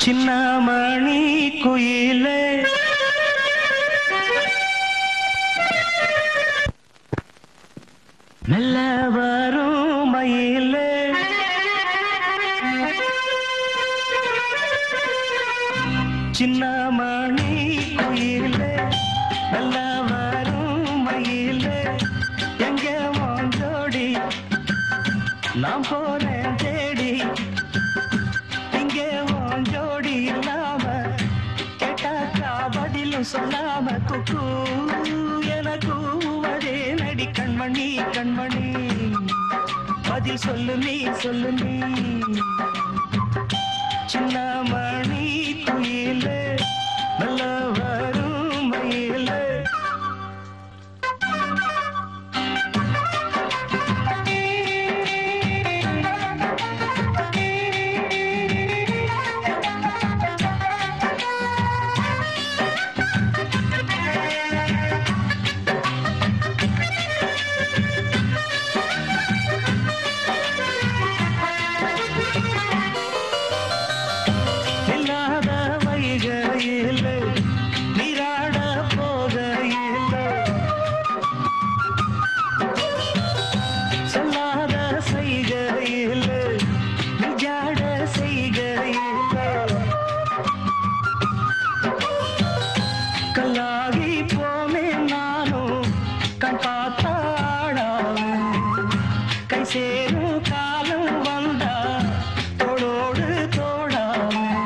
சின்னமணி குயிலே மெல்ல வரும் மயிலே சின்னமணி குயிலே மெல்ல வரும் மயிலே எங்க வாஞ்சோடி நான் போறேன் தேடி இங்கே உன் ஜோடி இல்லாம கேட்டாக்கா பதிலும் சொல்லாம குக்கு எனக்கு அதே நடி கண்மணி கண்மணி பதில் சொல்லு நீ சொல்லு நீ சின்ன மணி குயிலே நல்ல வரும் மயிலே இல்லாத வைகையில் நீராட போகையில் சொல்லாத செய்கையில் நிஜாட செய்கையில் கல்லாகி போமே நானும் கண் பார்த்தாடாவேன் கை சேரும் காலம் வந்தா தோளோடு தோடாவேன்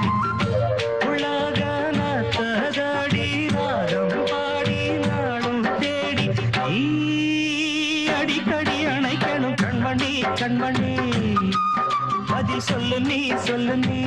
உலகனத்ததடி ராகம் பாடி நாடும் தேடி நீ அடிக்கடி அணைக்கணும் கண்மணி கண்மணி பதில் சொல்லு நீ சொல்லு நீ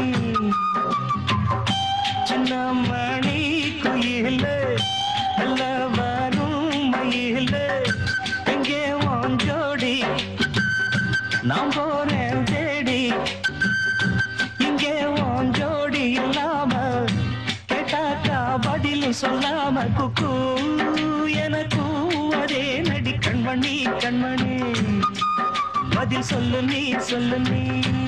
சின்ன மணி குயில நல்ல வரும் மயில எங்கே உன் ஜோடி நான் போறேன் தேடி இங்கே உன் ஜோடி இல்லாம கேட்டாக்கா பதில் சொல்லாம குக்கு எனக்கு அதே நடி கண்மணி கண்மணி பதில் சொல்லு நீ சொல்லு நீ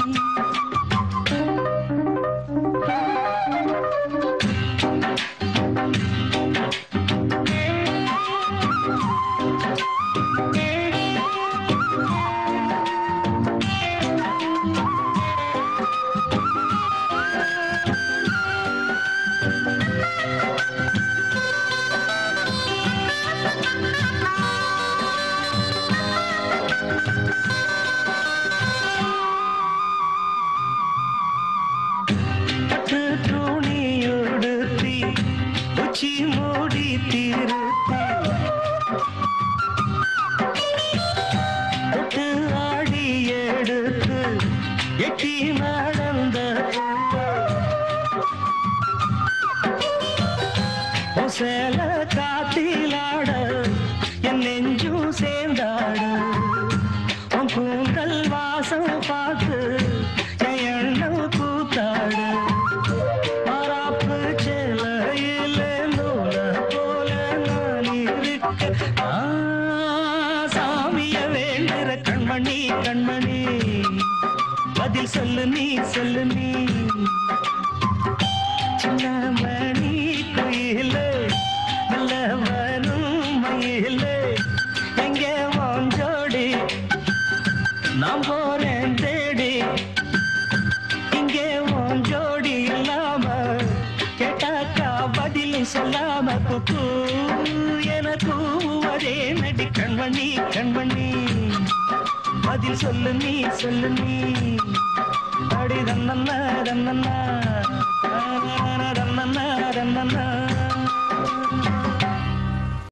பட்டு துணி உடுத்தி உச்சி மூடி திருத்தி தொட்டு ஆடி எடுத்து எட்டி நடந்த உன் சேல காத்திலாட என் நெஞ்சும் சேர்ந்தாட உன் கூந்தல் வாசம் பார்த்து என் எண்ணம் கூத்தாட மராப்பு சேலையில நூல போல நான் இருக்க ஆ, சாமிய வேண்டுற கண்மணி கண்மணி பதில் சொல்லு நீ சொல்லு நீ சின்ன மணி குயில நல்ல வரும் மயில எங்கே உன் ஜோடி நான் போறேன் தேடி இங்கே உன் ஜோடி இல்லாம கேட்டாக்கா பதிலும் சொல்லாம குக்கு எனக்கு அதே நடி கண்மணி கண்மணி பதில் சொல்லு நீ சொல்லு நீ அடி தன்னண்ணா தன்னண்ணா